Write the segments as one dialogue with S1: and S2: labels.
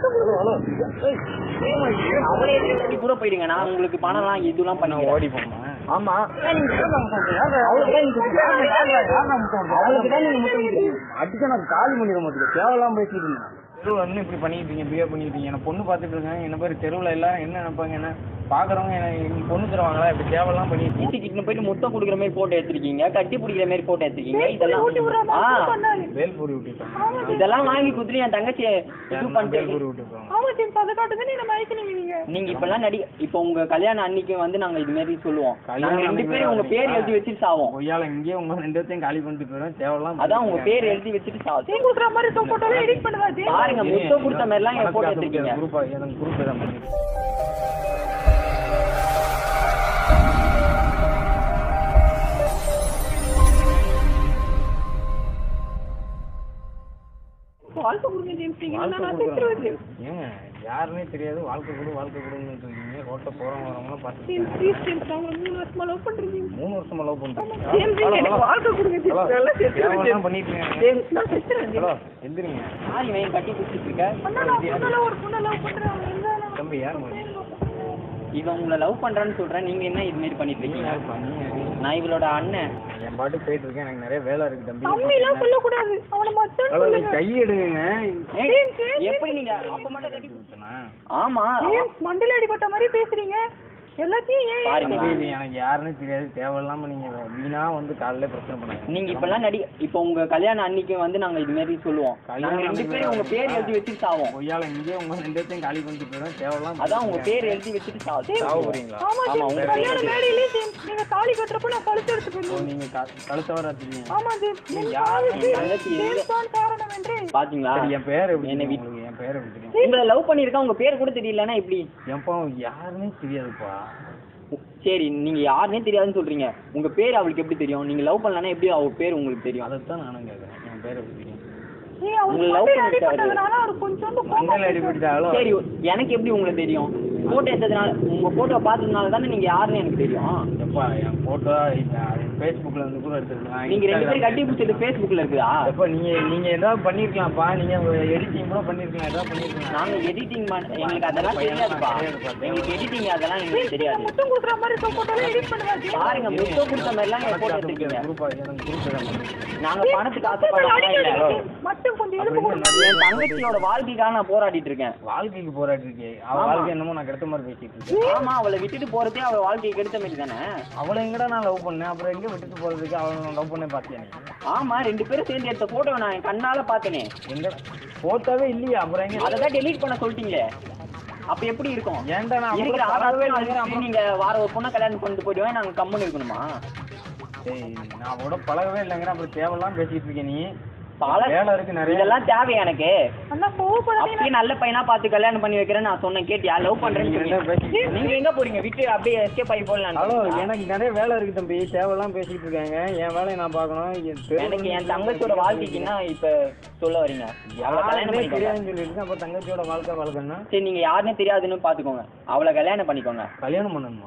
S1: அவளே திருப்பி கூட போயிடுங்க நான் உங்களுக்கு பணம்லாம் இதெல்லாம் பண்ணி
S2: ஓடி போமா
S3: ஆமா அடிச்சா நான் காலி பண்ணிட மாட்டேங்க தேவையில்லாம பேசிட்டு இருந்தேன்
S2: தெருவில் வந்து இப்படி பண்ணிக்கிட்டீங்க பிஹேவ் பண்ணிக்கிட்டீங்க என்ன பொண்ணு பார்த்துட்டு இருக்காங்க என்ன பேர் தெருவில் எல்லாரும் என்ன நினைப்பாங்க என்ன பார்க்குறவங்க என்ன பொண்ணு தருவாங்களா இப்படி தேவையெல்லாம் பண்ணிட்டு
S1: வீட்டுக்கு போயிட்டு முத்தம் கொடுக்குற மாதிரி போட்டோ எடுத்திருக்கீங்க கட்டி பிடிக்கிற மாதிரி போட்டோ எடுத்திருக்கீங்க இதெல்லாம் ஆ
S2: வேல் பூரி விட்டுட்டாங்க
S1: இதெல்லாம் வாங்கி கொடுத்துட்டு என் தங்கச்சி இது
S2: வேல்
S1: பண்ணிட்டு
S2: பூரி விட்டுருக்காங்க
S4: ஆமா ஜேம்ஸ் அதை காட்டுங்க நீங்க மயக்கினீங்க நீங்க
S1: நீங்க இப்பெல்லாம் நடி இப்போ உங்க கல்யாணம் அன்னைக்கு வந்து நாங்க இது மாதிரி சொல்லுவோம்
S2: கல்யாணம்
S1: நாங்க ரெண்டு
S2: அன்னைக்கு
S1: பேரும் உங்க பேர் எழுதி வச்சுட்டு சாவோம்
S2: கொய்யால இங்கேயே உங்க ரெண்டு பேர்த்தையும் காலி பண்ணிட்டு போயிடும் தேவையில்லாம்
S1: அதான் உங்க பேர் எழுதி வச்சுட்டு சாவோம்
S4: நீங்க கொடுக்குற மாதிரி போட்டோல எடிட் பண்ணுவா ஜேம்ஸ்
S1: பாருங்க முத்தம் கொடுத்த மாதிரிலாம் என் போட்டோ எடுத்திருக்கீங்க
S2: குரூப் எனக்கு குரூப் தான் பண்ணிட்டு
S4: வாழ்க்கை கொடுங்க ஜேம்ஸ் நீங்க
S2: வாழ்க்கை
S4: நான்
S2: கொடுக்குறோம்.
S4: செத்துருவேன் ஜேம்ஸ்
S2: ஏங்க யாருன்னே தெரியாது வாழ்க்கை கொடு வாழ்க்கை கொடுன்னு இருக்கீங்க ரோட்ல போறவங்க வரவங்களாம் பார்த்துட்டு
S4: ஜேம்ஸ் ப்ளீஸ் ஜேம்ஸ் நான் உங்களை மூணு வருஷமா லவ் பண்றேன் ஜேம்ஸ்
S2: மூணு வருஷமா லவ்
S4: ஜேம்ஸ்
S2: பண்றீங்க
S4: நீங்க எனக்கு வாழ்க்கை கொடுங்க
S2: ஹலோ
S4: ஜேம்ஸ் நல்லா செத்துருவேன்
S2: தேவையெல்லாம்
S4: ஜேம்ஸ்
S2: பண்ணிட்டு இருக்கீங்க
S4: ஜேம்ஸ் நான் செத்துருவேன்
S2: ஹலோ
S4: ஜேம்ஸ்
S2: எந்திரிங்க
S1: யார் இவன் கட்டி பிடிச்சிட்டு இருக்க
S4: அண்ணா நான் பொண்ணெல்லாம் ஒரு பொண்ணை லவ் பண்றேன் அவன் இருந்தாலும்
S2: தம்பி யார் மாதிரி
S1: இவன் உங்களை லவ் பண்றான்னு சொல்றேன் நீங்க என்ன இது மாதிரி பண்ணிட்டு
S2: நீங்க
S1: இருக்கீங்க
S2: யாருப்பா நீங்க யாரு?
S1: நான் இவளோட அண்ணன்
S2: என் பாட்டுக்கு போயிட்டு இருக்கேன் எனக்கு நிறைய வேலை இருக்கு தம்பி
S4: தம்பி எல்லாம் சொல்லக்கூடாது அவனை மட்டும்
S2: ஹலோ
S4: சொல்லுங்க
S2: கை எடுங்க
S1: ஏய்,
S4: ஜேம்ஸ்,
S1: எப்படி நீங்க அப்ப மட்டும் கட்டி
S2: ஊத்துனா?
S1: ஆமா
S4: ஜேம்ஸ் மண்டல அடிபட்ட மாதிரி பேசுறீங்க எல்லாத்தையும் ஏன்
S1: பாருங்க.
S2: தம்பி, இது எனக்கு யாருன்னு தெரியாது தேவையில்லாம நீங்க வீணா வந்து காலையில பிரச்சனை பண்ணாங்க
S1: நீங்க இப்பெல்லாம் நடி இப்போ உங்க கல்யாணம் அன்னைக்கு வந்து நாங்க இது மாதிரி சொல்லுவோம்
S2: கல்யாணம்
S1: நாங்க ரெண்டு
S2: அன்னைக்கு
S1: பேரும் உங்க பேர் எழுதி வச்சுட்டு சாவோம்
S2: கொய்யால இங்கேயே உங்க ரெண்டு பேர்த்தையும் காலி பண்ணிட்டு போயிடும் தேவையில்லாம
S1: அதான் உங்க பேர் எழுதி வச்சுட்டு சாவோம்
S2: சாவ போறீங்களா
S4: ஆமா
S1: ஆமா,
S4: ஜேம்ஸ்
S1: உங்க
S4: கல்யாண
S1: பேரு.
S4: மேடையிலே ஜேம்ஸ் நீங்க தாலி கட்டுறப்ப நான் கழுத்து எடுத்து
S2: ஓ,
S4: போயிருந்தேன்
S2: நீங்க க- கழுத்த வர வச்சிருக்கீங்க
S4: ஆமா ஜேம்ஸ் என்
S2: யார்
S4: தாலிக்கு
S1: தங்கச்சி எங்க-
S4: ஜேம்ஸ் தான் காரணம் என்று
S1: பாத்தீங்களா
S2: சரி, என் பேர் எப்படி
S1: என்னை
S2: தெரியும்
S1: விட்டு-
S2: உங்களுக்கு? என் பேர் எப்படி தெரியும்
S1: உங்களை லவ் பண்ணிருக்கா உங்க பேர் கூட தெரியலன்னா எப்படி
S2: என்ப்பா யாருன்னே தெரியாதுப்பா
S1: சரி நீங்க யாருன்னே தெரியாதுன்னு சொல்றீங்க உங்க பேர் அவளுக்கு எப்படி தெரியும் நீங்க லவ் பண்ணலன்னா எப்படி அவ பேர் உங்களுக்கு தெரியும்
S2: அதைத்தான் நானும் கேட்கறேன் என் பேர் எப்படி தெரியும்
S4: ஏய் அவர்
S1: உங்களை love
S4: மண்டையில
S1: பண்ணிட்டாரு.
S4: அடிபட்டதுனால அவர் கொஞ்சோண்டு கோபம்
S2: மண்ணில் அடிபட்டாலும்
S1: சரி எனக்கு எப்படி உங்களுக்கு தெரியும் போட்டோ எடுத்ததுனால உங்க போட்டோ பார்த்ததுனால தானே நீங்க யாருன்னு எனக்கு தெரியும்
S2: எப்பா என் போட்டோ ஃபேஸ்புக்கில் வந்து கூட எடுத்துருக்கேன்
S1: நீங்க ரெண்டு பேரும் கட்டி பிடிச்சது ஃபேஸ்புக்ல இருக்குதா
S2: எப்போ நீங்க நீங்க ஏதாவது பண்ணிருக்கலாம்ப்பா நீங்க எடிட்டிங் கூட பண்ணிருக்கலாம் ஏதாவது பண்ணிருக்கலாம்
S1: நாங்க எடிட்டிங் எங்களுக்கு அதெல்லாம் தெரியாதுப்பா எங்களுக்கு எடிட்டிங் அதெல்லாம் எங்களுக்கு தெரியாது
S4: முத்தம் கொடுக்குற மாதிரி போட்டோல எடிட் பண்ணுவா ஜேம்ஸ்
S1: பாருங்க முத்தம் கொடுத்த மாதிரிலாம் எங்க போட்டோ எடுத்திருக்கீங்க
S2: குரூப் எனக்கு குரூப் தான் பண்ணுறேன்
S1: நாங்க பணத்துக்கு ஆசைப்படலாம் இல்ல
S4: மட்டும் கொஞ்சம் எலும்பு கொடுங்க
S1: என் தங்கச்சியோட வாழ்க்கைக்காக நான் போராடிட்டு இருக்கேன்
S2: வாழ்க்கைக்கு போராட்டி இருக்கே அவ வாழ்க்கை என்னமோ நான் கெடுத்த மாதிரி பேசிட்டு இருக்கேன்
S1: ஆமா அவளை விட்டுட்டு போறதே அவ வாழ்க்கையை கெடுத்த மாதிரி தானே
S2: அவளை எங்கடா நான் லவ் பண்ணேன் அப்புறம் எங்க விட்டுட்டு போறதுக்கு அவளை நான் லவ் பண்ணே பார்த்தியா நீ
S1: ஆமா ரெண்டு பேரும் சேர்ந்து எடுத்த போட்டோ நான் என் கண்ணால பார்த்தனே
S2: எங்க போட்டாவே இல்லையா அப்புறம் எங்க
S1: அதை தான் டெலீட் பண்ண சொல்லிட்டீங்களே அப்ப எப்படி இருக்கும்
S2: ஏன்டா நான்
S1: இருக்கிற
S2: அப்புறம்
S1: ஆறாவே
S2: பழகவே இல்லை, அப்புறம்
S1: நீங்க வார ஒரு பொண்ணை கல்யாணம் பண்ணிட்டு போயிடுவேன் நாங்க கம்முன்னு இருக்கணுமா
S2: டேய், நான் அவளோட பழகவே இல்லைங்கிற அப்புறம் தேவையெல்லாம் பேசிட்டு இருக்க நீ
S1: பல
S2: வேலை இருக்கு நிறைய
S1: இதெல்லாம் தேவை எனக்கு
S4: அண்ணா கோவப்படாதே
S1: அப்படியே நல்ல பையனா பார்த்து கல்யாணம் பண்ணி வைக்கிறேன் நான் சொன்னேன் கேட்டியா லவ் பண்றேன்னு
S2: நீங்க
S1: சொன்னீங்க.
S2: என்ன பேசிட்டு
S1: நீங்க எங்க போறீங்க விட்டு அப்படியே எஸ்கேப் ஆகி போடலாம்
S2: ஹலோ எனக்கு நிறைய வேலை இருக்கு தம்பி தேவையெல்லாம் பேசிட்டு இருக்காங்க என் வேலையை நான் பார்க்கணும் என் தெரு
S1: எனக்கு என் தங்கச்சியோட வாழ்க்கைக்குன்னா இப்ப சொல்ல வரீங்க அவளை கல்யாணம்
S2: யாருமே
S1: பண்ணிக்கோங்க
S2: தெரியாதுன்னு சொல்லிட்டு அப்ப தங்கச்சியோட வாழ்க்கை வளர்க்கணும்னா
S1: சரி நீங்க யாருன்னு தெரியாதுன்னு பாத்துக்கோங்க அவளை கல்யாணம் பண்ணிக்கோங்க
S2: கல்யாணம் பண்ணணுமா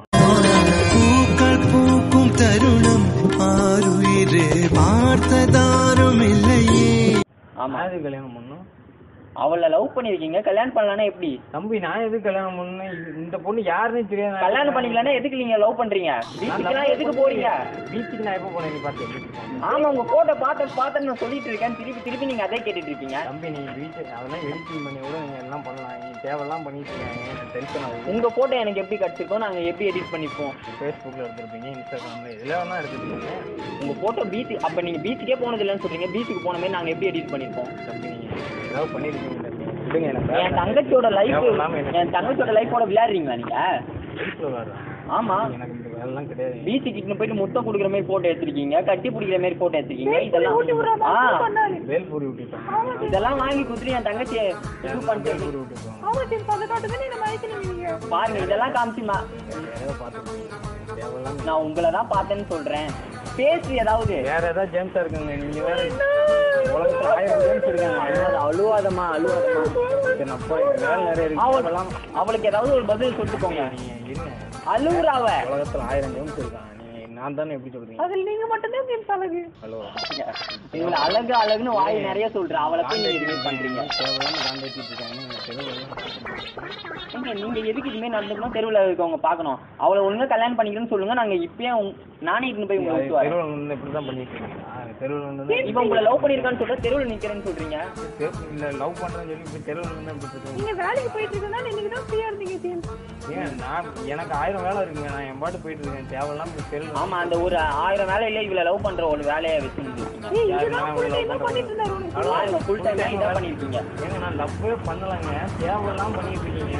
S5: பூக்கள் பூக்கும் தருணம் ஆறுயிரே பார்த்ததாரும் இல்லையே
S1: ஆமா
S2: யாரு கல்யாணம் பண்ணணும்
S1: அவளை லவ் பண்ணிருக்கீங்க கல்யாணம் பண்ணலன்னா எப்படி
S2: தம்பி நான் எது கல்யாணம் பண்ணணும் இது- இந்த பொண்ணு யாருன்னே தெரியாது நான்
S1: கல்யாணம் பண்ணிக்கலன்னா எதுக்கு நீங்க லவ் பண்றீங்க வீட்டுக்குலாம் எதுக்கு போறீங்க
S2: பீச்சுக்கு நான் எப்போ போனேன் நீ பார்த்து
S1: ஆமா உங்க போட்டோ பார்த்த பார்த்து நான் சொல்லிட்டு இருக்கேன் திருப்பி திருப்பி நீங்க அதே கேட்டுட்டு இருக்கீங்க
S2: தம்பி நீ பீச் அதெல்லாம் எடிட்டிங் பண்ணி கூட நீங்க எல்லாம் பண்ணலாம் நீ தேவையெல்லாம் பண்ணிட்டு இருக்காங்க எனக்கு டென்ஷன் ஆகுது
S1: உங்க போட்டோ எனக்கு எப்படி கிடைச்சிருக்கோம் நாங்க எப்படி எடிட் பண்ணிப்போம்
S2: ஃபேஸ்புக்கில் எடுத்திருப்பீங்க இன்ஸ்டாகிராமில் இதில் வேணா எடுத்துருக்கீங்க
S1: உங்க போட்டோ பீச் அப்ப நீங்க பீச்சுக்கே போனது இல்லைன்னு சொல்றீங்க பீச்சுக்கு போன மாதிரி நாங்க எப்படி எடிட் பண்ணிருப்போம்
S2: தம்பி நீங்கள் ஏதாவது பண்ணியிருக்கீங்க தம்பி விடுங்க எனக்கு
S1: என் தங்கச்சியோட லைஃப்
S2: தேவையில்லாம எனக்கு
S1: என் தங்கச்சியோட லைஃபோட விளையாடுறீங்களா நீங்க
S2: வீட்டில் விளாட்றேன்
S1: ஆமா
S2: எனக்கு இந்த வேலைலாம் கிடையாது
S1: பீச்சுக்கு இட்டுன்னு போயிட்டு முத்தம் கொடுக்குற மாதிரி போட்டோ எடுத்திருக்கீங்க கட்டி பிடிக்கிற மாதிரி போட்டோ எடுத்திருக்கீங்க
S4: ஊட்டி விடுற
S1: இதெல்லாம்
S4: மாதிரி
S1: ஆ
S4: பண்ணாரு
S2: வேல்பூரி விட்டுட்டாங்க
S1: இதெல்லாம் வாங்கி கொடுத்துட்டு என் தங்கச்சி இது பண்ணிட்டு
S2: வேல்பூரி விட்டுருக்காங்க
S4: ஆமா ஜேம்ஸ் அதை காட்டுங்க நீங்க மயக்கினீங்க நீங்க
S1: பாருங்க இதெல்லாம் காமிச்சுமா
S2: யாரையோ பார்த்துருக்கீங்க தேவையில்லாம
S1: நான் உங்களை தான் பார்த்தேன்னு சொல்றேன் பேசு ஏதாவது
S2: வேற ஏதாவது ஜேம்ஸா இருக்குங்க நீங்க வேற உலகத்துல ஆயிரம் ஜேம்ஸ் இருக்காங்க
S1: அழுவாத, அழுவாதம்மா அழுவாதம்மா
S2: சரி, நான் போய் வேலை நிறைய இருக்கு
S1: அவள்
S2: தேவையில்லாம
S1: அவளுக்கு ஏதாவது ஒரு பதில் சொல்லிட்டு போங்க
S2: நீங்க இருங்க
S1: அழுவுறாவ
S2: உலகத்துல ஆயிரம் ஜேம்ஸ் இருக்காங்க நீங்க நான் தானே எப்படி சொல்றீங்க
S4: அதில் நீங்க மட்டும்தான் ஜேம்ஸ் அழகு
S2: ஹலோ
S1: உங்களை அழகு அழகுன்னு வாய் நிறைய சொல்ற அவளை போய் நீங்க இதுமாரி பண்றீங்க
S2: தேவையில்லாம காண்டாக்டிட்டு இருக்காங்க தெருவில்
S1: ஏங்க, நீங்க எதுக்கு இதுமாரி நடந்துக்கணும் தெருவில் இருக்கவங்க பார்க்கணும் அவளை ஒழுங்கா கல்யாணம் பண்ணிக்கணும்னு சொல்லுங்க நாங்க இப்பயே உங்க- நானே இட்டுன்னு போய் உங்களை விட்டு வரேன்
S2: தெருவில் வந்து இப்படி தான் பண்ணிட்டு இருக்கீங்களா தெருவில் வந்து
S1: இப்ப உங்களை லவ் பண்ணிருக்கான்னு சொல்ற தெருவில் நிக்கிறேன்னு சொல்றீங்க
S2: இல்லை லவ் பண்ணுறேன்னு சொல்லி இப்போ தெருவில் வந்து அப்படி சொல்றீங்க
S4: நீங்க வேலைக்கு போயிட்டு இருக்கனால இன்னைக்கு தான் ஃப்ரீயா இருந்தீங்க ஜேம்ஸ்
S2: ஏன் நான் எனக்கு ஆயிரம் வேலை இருக்குங்க நான் என் பாட்டு போயிட்டு இருக்கேன் தேவையில்லாம இப்படி தெருவில்
S1: ஆமா அந்த ஒரு ஆயிரம் வேலையில இவ்வளவு லவ் பண்ற ஒரு வேலையை வச்சுருக்கீங்க
S4: ஏய்
S2: யாரு
S4: இதுதான்
S2: நான்
S4: ஃபுல்
S2: love
S4: டைமா பண்ணிட்டு இருந்தாரு உனக்கு
S1: பாருங்க ஃபுல் டைம் இதான் பண்ணிருக்கீங்க
S2: ஏங்க நான் லவ்வே பண்ணலைங்க தேவையில்லாம பண்ணிட்டு இருக்கீங்க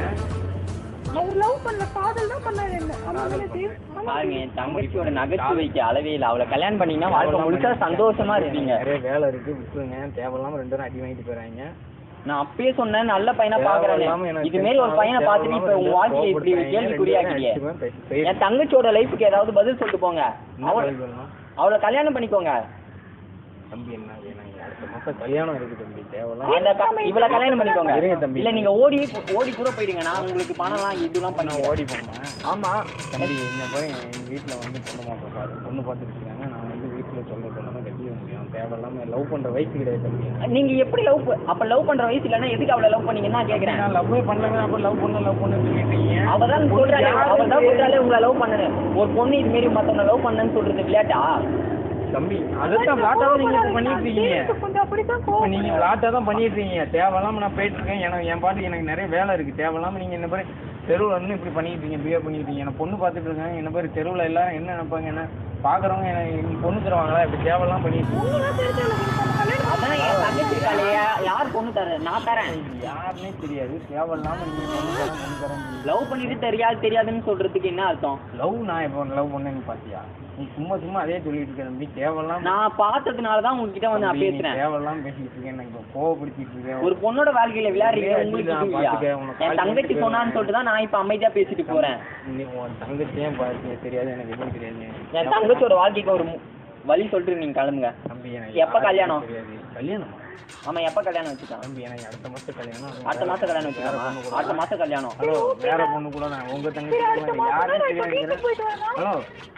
S4: அவர் லவ் பண்ணல காதல் தான் பண்ணாரு என்ன ஆமா தானே ஜேம்ஸ் ஆமா.
S1: பாருங்க என் தங்கச்சியோட நகைச்சுவைக்கு அளவே இல்லை அவளை கல்யாணம் பண்ணீங்கன்னா வாழ்க்கை முழுசா சந்தோஷமா இருப்பீங்க
S2: நிறைய வேலை இருக்கு விட்டுருங்க தேவையில்லாம ரெண்டு பேரும் அடி வாங்கிட்டு போறாங்க
S1: நான் அப்பயே சொன்னேன் நல்ல பையனா
S2: தேவையில்லாம
S1: பாக்குறேன்
S2: எனக்கு
S1: இது மாரி ஒரு பையனை பார்த்துட்டு இப்ப உங்க வாழ்க்கையை இப்படி கேள்விக்குறியாக்கிய என் தங்கச்சியோட லைஃபுக்கு ஏதாவது பதில் சொல்லிட்டு போங்க அவளை அவளை கல்யாணம் பண்ணிக்கோங்க
S2: தம்பி என்ன வேணாங்க அடுத்த மாசம் கல்யாணம் இருக்கு தம்பி தேவையில்லாம
S1: அந்த க- இவளை கல்யாணம் பண்ணிக்கோங்க
S2: இருங்க தம்பி.
S1: இல்ல நீங்க ஓடி ஓடி கூட போயிடுங்க நான் உங்களுக்கு பணம்லாம் இதெல்லாம் பண்ணி
S2: நான் ஓடி போனேன்
S1: ஆமா
S2: தம்பி இந்த போய் எங்கள் வீட்டில் வந்து பொண்ணு மாப்பிள்ள பாரு பொண்ணு பார்த்துட்டு இருக்காங்க நான் வந்து வீட்டில் சொல்ல சொல்லாம கட்டிக்க முடியும் தேவையில்லாம லவ் பண்ணுற வயசு கிடையாது தம்பி
S1: நீங்க எப்படி லவ் அப்ப லவ் பண்ற வயசு இல்லைன்னா எதுக்கு அவளை லவ் பண்ணீங்கன்னு நான் கேக்குறேன்
S2: நான் லவ்வே பண்ணலங்க அப்போ லவ் பண்ண லவ் பண்ண சொல்லிட்டீங்க
S1: அவ தான் சொல்றாளே அவ தான் சொல்றாளே உங்களை லவ் பண்ணனு ஒரு பொண்ணு இது மாரி மத்தவங்க லவ் பண்ணன்னு சொல்றது விளையாட்டா
S2: தம்பி அதைத்தான் விளாட்டாக நீங்கள் இப்போ பண்ணிட்டு இருக்கீங்க
S4: ஜேம்ஸ் கொஞ்சம் அப்படித்தான்
S2: இப்போ
S4: கோவம்
S2: நீங்கள் விளாட்டாக தான் பண்ணிட்டு இருக்கீங்க தேவையில்லாம நான் போயிட்டு இருக்கேன் எனக்கு என் பாட்டுக்கு எனக்கு நிறைய வேலை இருக்குது தேவையில்லாம நீங்கள் என்ன பேர் தெருவில் வந்து இப்படி பண்ணிட்டு இருக்கீங்க பிஹேவ் பண்ணிட்டு இருக்கீங்க என்ன பொண்ணு பார்த்துட்டு இருக்காங்க என்ன பேர் தெருவில் எல்லாரும் என்ன நினைப்பாங்க என்ன பார்க்குறவங்க என்ன நீ பொண்ணு தருவாங்களா இப்படி தேவையில்லாம பண்ணிட்டு இருக்கீங்க
S4: உண்மைதான் தெரிஞ்சவங்க நம்ம கல்யாணம்
S1: அதான் என் தங்கச்சி இருக்காளே யார் பொண்ணு தர நான் தரேன்
S2: யாருன்னே தெரியாது தேவையில்லாம நீங்க பொண்ணு தரேன் பொண்ணு தரேன்
S1: லவ் பண்ணிட்டு தெரியாது தெரியாதுன்னு சொல்றதுக்கு என்ன அர்த்தம்
S2: லவ் நான் இப்போ லவ் பண்ணேன்னு பாத்தியா நீ சும்மா சும்மா அதே சொல்லிட்டு இருக்க தம்பி தேவையில்லாம
S1: நான் பார்த்ததுனால தான் உங்ககிட்ட வந்து நான்
S2: தம்பி, நீ
S1: பேசுறேன்
S2: தேவையில்லாம பேசிட்டு இருக்கேன் எனக்கு இப்போ கோவப்படுத்திட்டு இருக்கேன்
S1: ஒரு பொண்ணோட வாழ்க்கையில விளையாடுறீங்க
S2: நிறைய
S1: உங்களுக்கு
S2: நான்
S1: இது இல்லையா?
S2: பார்த்துக்கிறேன், உனக்கு
S1: என்
S2: கால்
S1: தங்கச்சி
S2: பண்ணிட்டு
S1: சொன்னான்னு சொல்லிட்டு தான் நான் இப்ப அமைதியா பேசிட்டு போறேன்
S2: நீ உன் தங்கச்சியும் பார்த்து தெரியாது எனக்கு எதுவும் தெரியாது
S1: என் தங்கச்சியோட வாழ்க்கைக்கு ஒரு மு- வழி சொல்லிட்டு நீங்க கிளம்புங்க
S2: தம்பி எனக்கு
S1: எப்ப
S2: யாருக்கும்
S1: கல்யாணம்?
S2: தெரியாது கல்யாணம்
S1: ஆமா எப்ப கல்யாணம் வச்சுக்கலாம்
S2: தம்பி எனக்கு அடுத்த மாசம் கல்யாணம்
S1: அடுத்த மாசம் கல்யாணம் வச்சுக்கலாமா அடுத்த மாசம் கல்யாணம்
S2: ஹலோ வேற பொண்ணு கூட நான் உங்க தங்கச்சி
S4: சரி,
S2: கூட
S4: அடுத்த
S2: நான்
S4: மாசம்
S2: யாருன்னே
S4: தான் நான் இப்ப
S2: தெரியாது
S4: வீட்டுக்கு போயிட்டு வரேன்.
S2: ஹலோ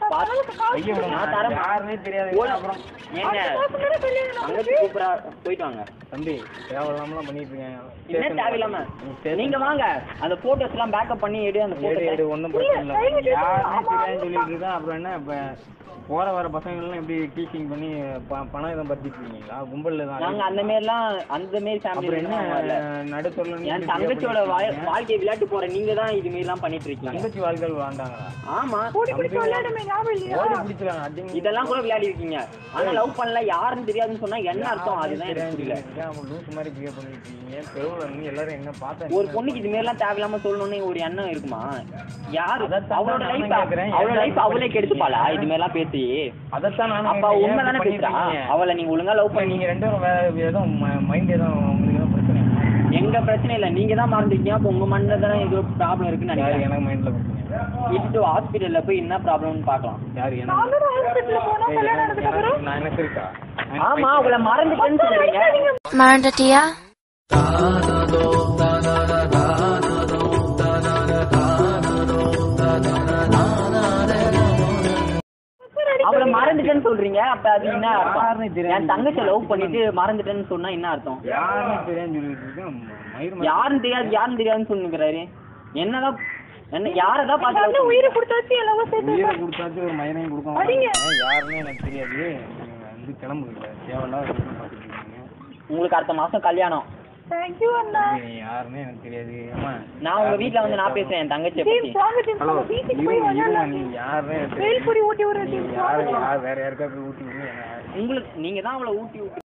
S2: ஐயோ
S1: நான் தரேன்.
S2: யாருன்னே தெரியாது அப்புறம்
S1: ஏங்க
S4: மாசம் தானே கல்யாணம்
S1: தங்கச்சி கூப்பிடா போயிட்டு வாங்க
S2: தம்பி தேவையில்லாமலாம் பண்ணிட்டு இருக்கேன்
S1: என்ன தேவையில்லாம நீங்க வாங்க அந்த போட்டோஸ் எல்லாம் பேக்கப் பண்ணி எடு அந்த
S2: எடு எடு
S1: போட்டோஸ்
S2: ஒன்றும் பிரச்சனை இல்லை
S4: தயவு செய்து
S2: யாருமே
S4: ஆமா,
S2: தெரியாதுன்னு சொல்லிட்டு இருக்கேன் அப்புறம் என்ன இப்போ போற வர பசங்கள்லாம் எப்படி டீச்சிங் பண்ணி ப- பணம் எதுவும் பறிச்சிட்டு இருக்கீங்களா கும்பலில் தான்
S1: நாங்க அந்த மாரிலாம் அந்த மாரி
S2: அப்புறம்
S1: ஃபேமிலி
S2: என்ன நடுத்தொழில்
S1: என் தங்கச்சியோட வாழ்- வாழ்க்கையை விளையாட்டு போற நீங்க தான் இது மாரி எல்லாம் பண்ணிட்டு இருக்கீங்க
S2: தங்கச்சி வாழ்க்கையில் வாழ்ந்தாங்களா
S1: ஆமா
S4: ஓடி பிடிச்சு விளையாடுமே ஞாபகம் இல்லையா
S2: ஓடி பிடிச்சிருக்காங்க அடிங்க
S1: இதெல்லாம் கூட விளையாடி இருக்கீங்க ஆனா லவ் பண்ணல யாருன்னு தெரியாதுன்னு சொன்னா என்ன அர்த்தம் அதுதான் எனக்கு புரியல
S2: லூஸ் மாதிரி பிஹேவ் பண்ணிட்டு இருக்கீங்க தெருவில் இருந்து எல்லாரும் என்ன பார்த்தா
S1: ஒரு பொண்ணுக்கு இது மாரிலாம் தேவையில்லாம சொல்லணும்னு ஒரு எண்ணம் இருக்குமா யாரு
S2: அதைத்தான்
S1: அவளோட
S2: நானும்
S1: லைஃப்
S2: கேக்குறேன்.
S1: அவளோட லைஃப் அவளே கெடுத்துப்பாளா இது மாதிரிலாம் பேசி
S2: அதைத்தான் நானும்
S1: அப்ப
S2: கேட்டேன்.
S1: உண்மை
S2: ஏன்
S1: தானே
S2: இப்படி
S1: பேசுறா
S2: பண்ணிட்டு இருக்கீங்க?
S1: அவளை நீங்க ஒழுங்கா லவ்
S2: இப்ப
S1: பண்ணி
S2: நீங்க ரெண்டு பேரும் வேற எதுவும் மைண்ட் எதுவும் உங்களுக்கு எதுவும் பிரச்சனை
S1: எங்க பிரச்சனை இல்ல நீங்க தான் மறந்துருக்கீங்க அப்ப உங்க மண்ணில் தானே ஏதோ ப்ராப்ளம் இருக்குன்னு
S2: யாரு
S1: நினைக்கிறேன்
S2: எனக்கு மைண்ட்ல பிரச்சனை
S1: இட்டு ஹாஸ்பிட்டல்ல போய் என்ன ப்ராப்ளம்னு பார்க்கலாம்
S2: யாரு எனக்கு
S4: நாங்களும் ஹாஸ்பிட்டல்ல போனோம்
S2: ஏய்,
S4: கல்யாணம்
S2: எனக்கு-
S4: ஆனதுக்கு அப்புறம்
S2: எனக்கு- நான் எனக்கு இருக்கா நான்
S1: ஆமா அவளை மறந்துட்டேன்னு சொல்றீங்க
S6: மறந்துட்டியா
S1: அவளை மறந்துட்டேன்னு சொல்றீங்க அப்ப அது என்ன
S2: யாருன்னு
S1: அர்த்தம்
S2: தெரியாது.
S1: என் தங்கச்சி லவ் பண்ணிட்டு மறந்துட்டேன்னு சொன்னா என்ன அர்த்தம்
S2: யாருன்னு தெரியாதுன்னு சொல்லிட்டு இருக்கேன் மயிர்
S1: யாருன்னு தெரியாது யாருன்னு தெரியாதுன்னு சொல்லுங்கிறாரு என்னதான் என்ன யாரதான்
S4: எங்க அண்ணன்
S1: பார்த்து
S4: உயிரை கொடுத்தாச்சு எல்லாமே சேர்த்து
S2: உயிரை கொடுத்தாச்சு ஒரு மயிரையும் கொடுக்க
S4: அடிங்க.
S2: மாட்டாங்க யாருன்னு எனக்கு தெரியாது நீங்க வந்து கிளம்புங்க தேவையில்லாத விஷயம் பார்த்துட்டு இருக்கீங்க
S1: உங்களுக்கு அடுத்த மாசம் கல்யாணம்
S4: தேங்க்யூ அண்ணா
S2: நீங்க யாருன்னு எனக்கு தெரியாது ஆமா
S1: நான் உங்க வீட்ல வந்து நான் பேசுறேன் என் தங்கச்சியை பத்தி
S4: ஜேம்ஸ் வாங்க ஜேம்ஸ்
S2: ஹலோ
S4: நம்ம வீட்டுக்கு போய்
S2: இருங்க இருங்க
S4: விளையாடலாம்
S2: நீங்க யாருன்னு எனக்கு
S4: வெயில்
S2: தெரியாது
S4: பொடி ஊட்டி விடுற
S2: நீங்க
S4: ஜேம்ஸ்
S2: யாரு
S4: வாங்க
S2: யார் வேற யாருக்கா போய் ஊட்டி விடுங்க எனக்கு
S1: உங்களுக்கு நீங்க தான் அவளை ஊட்டி விட்டு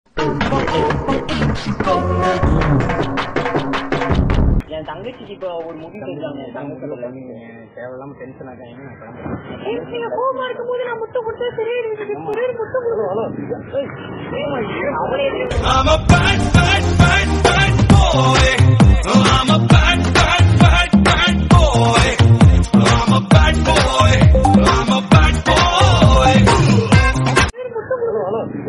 S1: என் தங்கச்சிக்கு இப்போ ஒரு முடிவு எடுத்தாங்க என் தங்கச்சி
S2: தேவையில்லாம டென்ஷன் ஆகாங்க நான் கிளம்புறேன்
S4: ஜேம்ஸ் நீங்க கோவமா இருக்கும் போது நான் முட்டை கொடுத்தா சரியாயிடுது ஒரே ஒரு முட்டை கொடுங்க
S5: I'm a bad, bad, bad, bad boy. I'm a bad, bad, bad, bad boy. I'm a bad boy. I'm a bad boy.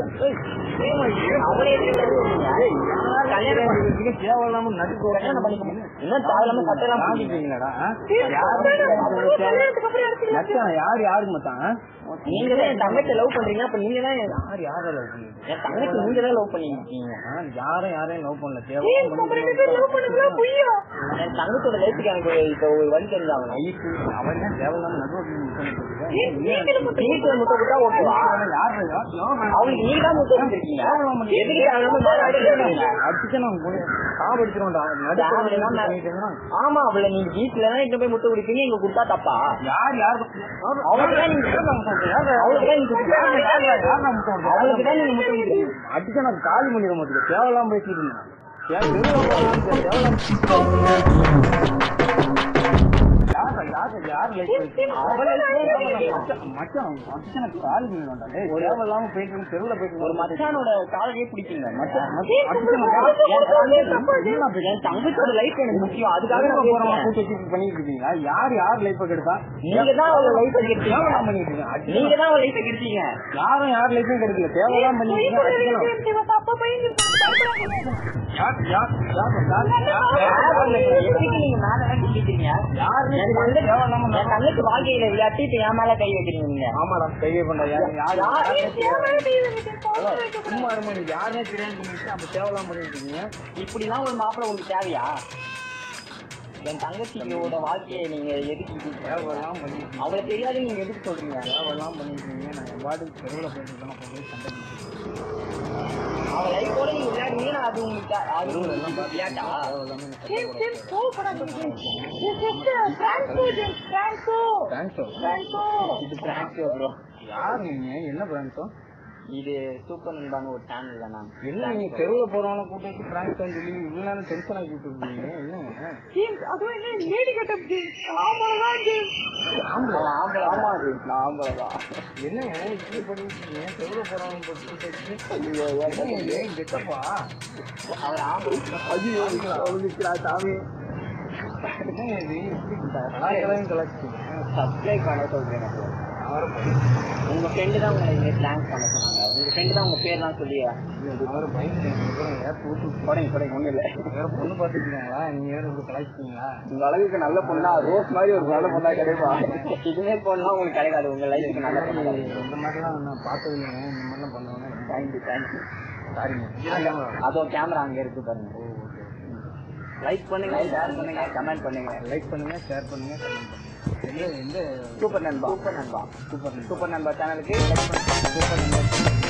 S2: தேவையில்லாம நடுக்க
S1: இன்னும் தேவையில்லாம சட்டையெல்லாம் பிடிக்கிறீங்க
S2: மாட்டிட்டீங்களாடா
S4: கல்யாணத்துக்கு அப்புறம் எடுத்துக்கலாம்
S3: மச்சான் யார் யாருக்கு மச்சான்
S1: நீங்க தான் என் தங்கச்சி லவ் பண்றீங்க அப்ப நீங்க தான் என்
S2: யார் யாரை லவ் பண்ணிருக்கீங்க
S1: என் தங்கச்சி நீங்க தான் லவ் பண்ணிருக்கீங்க
S2: யாரும் யாரையும் லவ் பண்ணல
S4: ஏய்,
S2: தேவை
S4: நம்ம ரெண்டு பேரும் love பண்ணதுல பொய்யா?
S1: என் தங்கச்சியோட லைஃபுக்கு எனக்கு இப்ப ஒரு வழி தெரிஞ்சாகணும்
S2: ஐக்கு அவன் தான் தேவையில்லாம நடுவில்
S4: ஏய், நீங்களும் மட்டும்
S1: வீட்டுல முட்டை விட்டா ஓகேவா அவங்களுக்கு நீங்க தான் முட்டை கொடுத்துருக்கீங்க எதுக்கு தேவையில்லாம வேற ஆள் எடுக்கிறீங்க?
S2: அடிச்சு நான் சாவடிச்சிருவோம்டா
S1: தேவையில்லாம
S2: நடுவில்
S1: ஆமா அவள நீங்க வீட்டுல தான் இங்க போய் முட்டை குடிப்பீங்க இங்க கொடுத்தா தப்பா
S2: யார் யார்
S1: அவளுக்கு தான் நீங்க அவளுக்கு தான் நீங்க கொடுத்தீங்க. அவளுக்கு தான் நீங்க முட்டை குடிப்பீங்க
S3: அடிச்சா நான் காலி பண்ணிட மாட்டேங்க தேவையில்லாம பேசிட்டு இருந்தேன் ஏன் தெருவுல போறாங்க, தேவையில்லாம யார் யார் யார் லைஃப் மச்சான் மச்சான் எனக்கு காலி பண்ணிடுவான்டா டேய் தேவையில்லாம போயிட்டு இருக்கு, தெருவுல போயிட்டு
S1: ஒரு
S3: ஒரு
S1: மச்சானோட காலையே பிடிக்குங்க மச்சான்
S4: ஏய்,
S3: அடிச்சா
S4: நம்ம
S3: நான்
S4: love பண்றது தப்பா?
S1: என் தங்கச்சியோட லைஃப் எனக்கு முக்கியம் அதுக்காக
S3: அதுக்காக
S1: நான்
S3: போறவங்க
S1: போறேன்
S3: கூட்டு வச்சு பண்ணிட்டு இருக்கீங்க யார் யார் லைஃப் கெடுத்தா
S1: நீங்க தான் அவள லைஃப் கெடுத்தீங்க
S3: தேவையில்லாம பண்ணிட்டு இருக்கீங்க
S1: நீங்க தான் அவள லைஃப் கெடுத்தீங்க
S3: யாரும் யார் லைஃபும் கெடுக்கல தேவையில்லாம
S4: பொய்
S3: பண்ணிட்டு
S4: சொல்றது
S3: இருக்கீங்க
S4: எனக்கு தெரியும். தப்பா பையன் பயப்படாதீங்க.
S3: யார் யார் யார் யார் யார்
S1: எதுக்கு நீங்க மேல எல்லாம் நிக்கிறீங்க
S3: யாருமே
S1: என்
S3: தெரியாது.
S1: தங்கச்சி
S3: தேவையில்லாம
S1: என் தங்கச்சி வாழ்க்கையில விளையாட்டு இப்ப என் மேல கை வைக்கிறீங்க நீங்க
S3: ஆமாடா கையே பண்ண யார் யார் யார்
S4: ஏய், தேவையான தெய்வம் எனக்கு பாவம் வைக்கக்கூடாது.
S3: சும்மா இருமா நீங்க யாருமே தெரியாது பண்ணிட்டு அப்ப தேவையில்லாம பண்ணிட்டு இருக்கீங்க
S1: இப்படிலாம் ஒரு மாப்பிள்ளை உங்களுக்கு தேவையா என் தங்கச்சியோட வாழ்க்கையை நீங்க எதுக்கு இப்படி-
S3: தேவையில்லாம பண்ணிட்டு இருக்கீங்க.
S1: அவளை தெரியாது நீங்க எதுக்கு சொல்றீங்க
S3: தேவையில்லாம பண்ணிட்டு இருக்கீங்க நான் என் பாட்டுக்கு தெருவில் போயிட்டு இருக்கேன் போய் சண்டை போட்டுட்டு
S1: அவ லைஃபோட நீங்க விளையாடுனீங்கன்னா அது உங்களுக்கு தே- அது உங்களுக்கு விளையாட்டா
S3: தேவையில்லாம எனக்கு
S4: ஜேம்ஸ், ஜேம்ஸ், கோவப்படாதீங்க, ஜேம்ஸ். ஜேம்ஸ், ஜேம்ஸ், பிராங்கோ, ஜேம்ஸ், பிராங்கோ.
S3: தேங்க்ஸோ
S4: பிராங்கோ.
S1: இது பிராங்க் ப்ரோ
S3: யார் நீங்க என்ன பிராங்க்ஸோ
S1: இது சூப்பர் நண்பான ஒரு சேனல் தான்
S3: என்ன நீங்க தெருவில் போறவன கூட்டு வச்சு பிராங்க்ஸ் சொல்லி இவ்வளவு நேரம் டென்ஷன் ஆக்கிட்டு இருக்கீங்க என்னங்க
S4: ஜேம்ஸ், அதுவும் என்ன லேடி கட்டம் ஜேம்ஸ். ஆமாதான் ஜேம்ஸ்.
S1: ஆம்பளை ஆம்பளை ஆமா அது நான் ஆம்பளை தான்
S3: என்னங்க இப்படி பண்ணிட்டு இருக்கீங்க தெருவில் போறவன போட்டு கூட்டு வச்சு என்னங்க இது கெட்டப்பா
S1: அவர் ஆம்பளை
S3: ஐயோ சாமி என்னங்க இது இப்படி கலாய்க்கலாம் கலாய்ச்சிட்டீங்க
S1: சப்ஸ்கிரைப் பண்ண சொல்றேன் உங்க ஃப்ரெண்டு தான் உங்களை இந்த பிளான் பண்ண சொன்னாங்க உங்க ஃப்ரெண்டு தான் உங்க பேர்லாம் சொல்லி
S3: அவரை பயந்து ஏன் போட்டு
S1: படைங்க படைங்க ஒண்ணும் இல்ல
S3: வேற பொண்ணு பார்த்துருக்கீங்களா நீங்க வேற இப்படி கலாய்ச்சிட்டீங்களா
S1: உங்க அளவுக்கு நல்ல பொண்ணா ரோஸ் மாதிரி ஒரு நல்ல பொண்ணா கிடைப்பா இதுமே பொண்ணா உங்களுக்கு கிடைக்காது உங்க லைஃப்க்கு நல்ல பொண்ணா கிடைக்கும்
S3: இந்த மாதிரிலாம் நான் பார்த்தது இல்லைங்க இந்த மாதிரிலாம் பண்ணுவாங்க
S1: தேங்க்யூ தேங்க்யூ
S3: சாரிங்க
S1: அதோ கேமரா அங்க இருக்கு பாருங்க லைக் பண்ணுங்க ஷேர் பண்ணுங்க கமெண்ட் பண்ணுங்க
S3: லைக் பண்ணுங்க ஷேர் பண்ணுங்க கமெண்ட் பண்ணுங்க எந்த எந்த
S1: சூப்பர் நண்பா சூப்பர் நண்பா
S3: சூப்பர்
S1: சூப்பர் நண்பா சேனலுக்கு
S3: சூப்பர் நம்பர்